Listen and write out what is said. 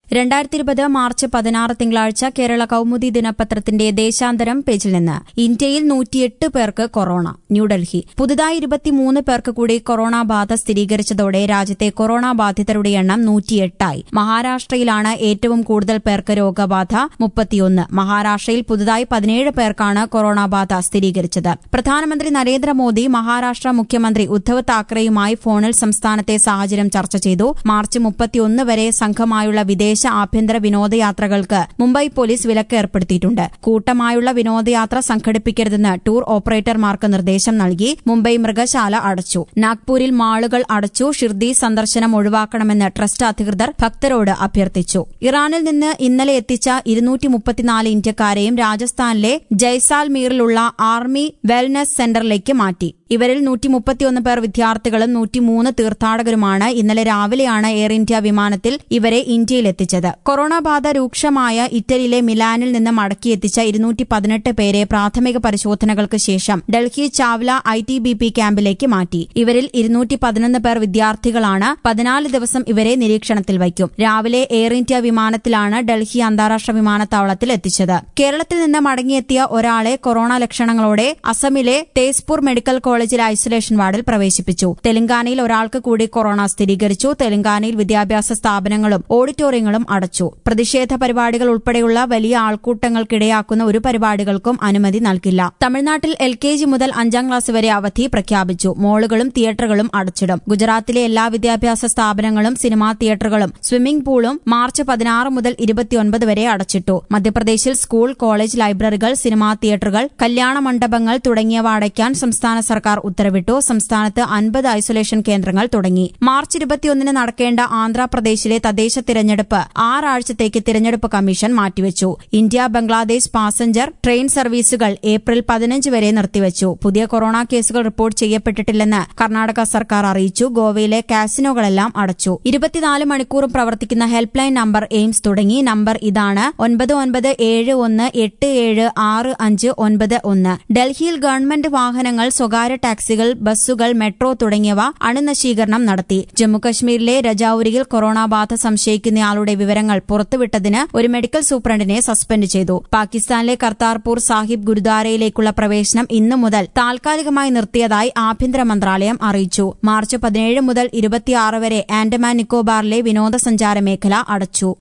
രണ്ടായിരത്തി ഇരുപത് മാർച്ച് പതിനാറ് തിങ്കളാഴ്ച കേരള കൌമുദി ദിനപത്രത്തിന്റെ ദേശാന്തരം പേജിൽ നിന്ന് ഇന്ത്യയിൽ നൂറ്റിയെട്ട് പേർക്ക് കൊറോണ ന്യൂഡൽഹി പുതുതായി ഇരുപത്തിമൂന്ന് പേർക്ക് കൂടി കൊറോണ ബാധ സ്ഥിരീകരിച്ചതോടെ രാജ്യത്തെ കൊറോണ ബാധിതരുടെ എണ്ണം നൂറ്റിയെട്ടായി മഹാരാഷ്ട്രയിലാണ് ഏറ്റവും കൂടുതൽ പേർക്ക് രോഗബാധ മുപ്പത്തിയൊന്ന് മഹാരാഷ്ട്രയിൽ പുതുതായി പതിനേഴ് പേർക്കാണ് കൊറോണ ബാധ സ്ഥിരീകരിച്ചത് പ്രധാനമന്ത്രി നരേന്ദ്രമോദി മഹാരാഷ്ട്ര മുഖ്യമന്ത്രി ഉദ്ധവ് താക്കറെയുമായി ഫോണിൽ സംസ്ഥാനത്തെ സാഹചര്യം ചർച്ച ചെയ്തു മാർച്ച് മുപ്പത്തിയൊന്ന് വരെ സംഘമായുള്ള വിദേശ ആഭ്യന്തര വിനോദയാത്രകൾക്ക് മുംബൈ പോലീസ് വിലക്ക് ഏർപ്പെടുത്തിയിട്ടുണ്ട് കൂട്ടമായുള്ള വിനോദയാത്ര സംഘടിപ്പിക്കരുതെന്ന് ടൂർ ഓപ്പറേറ്റർമാർക്ക് നിർദ്ദേശം നൽകി മുംബൈ മൃഗശാല അടച്ചു നാഗ്പൂരിൽ മാളുകൾ അടച്ചു ഷിർദി സന്ദർശനം ഒഴിവാക്കണമെന്ന് ട്രസ്റ്റ് അധികൃതർ ഭക്തരോട് അഭ്യർത്ഥിച്ചു ഇറാനിൽ നിന്ന് ഇന്നലെ എത്തിച്ച ഇരുന്നൂറ്റി മുപ്പത്തിനാല് ഇന്ത്യക്കാരെയും രാജസ്ഥാനിലെ ജയ്സാൽമീറിലുള്ള ആർമി വെൽനസ് സെന്ററിലേക്ക് മാറ്റി ഇവരിൽ നൂറ്റി മുപ്പത്തിയൊന്ന് പേർ വിദ്യാർത്ഥികളും നൂറ്റിമൂന്ന് തീർത്ഥാടകരുമാണ് ഇന്നലെ രാവിലെയാണ് എയർ ഇന്ത്യ വിമാനത്തിൽ ഇവരെ ഇന്ത്യയിലെത്തിച്ചത് കൊറോണ ബാധ രൂക്ഷമായ ഇറ്റലിയിലെ മിലാനിൽ നിന്ന് മടക്കിയെത്തിച്ച ഇരുന്നൂറ്റി പതിനെട്ട് പേരെ പ്രാഥമിക പരിശോധനകൾക്ക് ശേഷം Delhi Chawla I T B P ക്യാമ്പിലേക്ക് മാറ്റി ഇവരിൽ ഇരുന്നൂറ്റി പതിനൊന്ന് പേർ വിദ്യാർത്ഥികളാണ് പതിനാല് ദിവസം ഇവരെ നിരീക്ഷണത്തിൽ വയ്ക്കും രാവിലെ എയർ ഇന്ത്യ വിമാനത്തിലാണ് ഡൽഹി അന്താരാഷ്ട്ര വിമാനത്താവളത്തിൽ എത്തിച്ചത് കേരളത്തിൽ നിന്ന് മടങ്ങിയെത്തിയ ഒരാളെ കൊറോണ ലക്ഷണങ്ങളോടെ അസമിലെ തേസ്പൂർ മെഡിക്കൽ കോളേജിൽ ഐസൊലേഷൻ വാർഡിൽ പ്രവേശിപ്പിച്ചു തെലങ്കാനയിൽ ഒരാൾക്ക് കൂടി കൊറോണ സ്ഥിരീകരിച്ചു തെലങ്കാനയിൽ വിദ്യാഭ്യാസ സ്ഥാപനങ്ങളും ഓഡിറ്റോറിയങ്ങളും അടച്ചു പ്രതിഷേധ പരിപാടികൾ ഉൾപ്പെടെയുള്ള വലിയ ആൾക്കൂട്ടങ്ങൾക്കിടയാക്കുന്ന ഒരു പരിപാടികൾക്കും അനുമതി നൽകില്ല തമിഴ്നാട്ടിൽ എൽ കെ ജി മുതൽ അഞ്ചാം ക്ലാസ് വരെ അവധി പ്രഖ്യാപിച്ചു മോളുകളും തിയേറ്ററുകളും അടച്ചിടും ഗുജറാത്തിലെ എല്ലാ വിദ്യാഭ്യാസ സ്ഥാപനങ്ങളും സിനിമാ തിയേറ്ററുകളും സ്വിമ്മിംഗ് പൂളും മാർച്ച് പതിനാറ് മുതൽ ഇരുപത്തിയൊൻപത് വരെ അടച്ചിട്ടു മധ്യപ്രദേശിൽ സ്കൂൾ കോളേജ് ലൈബ്രറികൾ സിനിമാ തിയേറ്ററുകൾ കല്യാണ മണ്ഡപങ്ങൾ തുടങ്ങിയവ അടയ്ക്കാൻ സംസ്ഥാന സർക്കാർ ഉത്തരവിട്ടു സംസ്ഥാനത്ത് അൻപത് ഐസൊലേഷൻ കേന്ദ്രങ്ങൾ തുടങ്ങി മാർച്ച് ഇരുപത്തിയൊന്നിന് നടക്കേണ്ട ആന്ധ്രാപ്രദേശിലെ തദ്ദേശ തിരഞ്ഞെടുപ്പ് ആറാഴ്ചത്തേക്ക് തിരഞ്ഞെടുപ്പ് കമ്മീഷൻ മാറ്റിവെച്ചു ഇന്ത്യ ബംഗ്ലാദേശ് പാസഞ്ചർ ട്രെയിൻ സർവീസുകൾ ഏപ്രിൽ പതിനഞ്ച് വരെ നിർത്തിവച്ചു പുതിയ കൊറോണ കേസുകൾ റിപ്പോർട്ട് ചെയ്യപ്പെട്ടിട്ടില്ലെന്ന് കർണാടക സർക്കാർ അറിയിച്ചു ഗോവയിലെ കാസിനോകളെല്ലാം അടച്ചു ഇരുപത്തിനാല് മണിക്കൂറും പ്രവർത്തിക്കുന്ന ഹെൽപ്പ് ലൈൻ നമ്പർ എയിംസ് തുടങ്ങി നമ്പർ ഇതാണ് ഒൻപത് ഒൻപത് ഏഴ് ഒന്ന് എട്ട് ഏഴ് ആറ് അഞ്ച് ഒൻപത് ഒന്ന് ഡൽഹിയിൽ ഗവൺമെന്റ് വാഹനങ്ങൾ സ്വകാര്യ ടാക്സികൾ ബസ്സുകൾ മെട്രോ തുടങ്ങിയവ അണുനശീകരണം നടത്തി ജമ്മുകശ്മീരിലെ രജൌരിയിൽ കൊറോണ ബാധ സംശയിക്കുന്നയാളുടെ വിവരങ്ങൾ പുറത്തുവിട്ടതിന് ഒരു മെഡിക്കൽ സൂപ്രണ്ടിനെ സസ്പെൻഡ് ചെയ്തു പാകിസ്ഥാനിലെ കർത്താർപൂർ സാഹിബ് ഗുരുദ്വാരയിലേക്കുള്ള പ്രവേശനം ഇന്നു മുതൽ താൽക്കാലികമായി നിർത്തിയതായി ആഭ്യന്തര മന്ത്രാലയം അറിയിച്ചു മാർച്ച് പതിനേഴ് മുതൽ ഇരുപത്തിയാറ് വരെ ആൻഡമാൻ നിക്കോബാറിലെ വിനോദസഞ്ചാര മേഖല അടച്ചു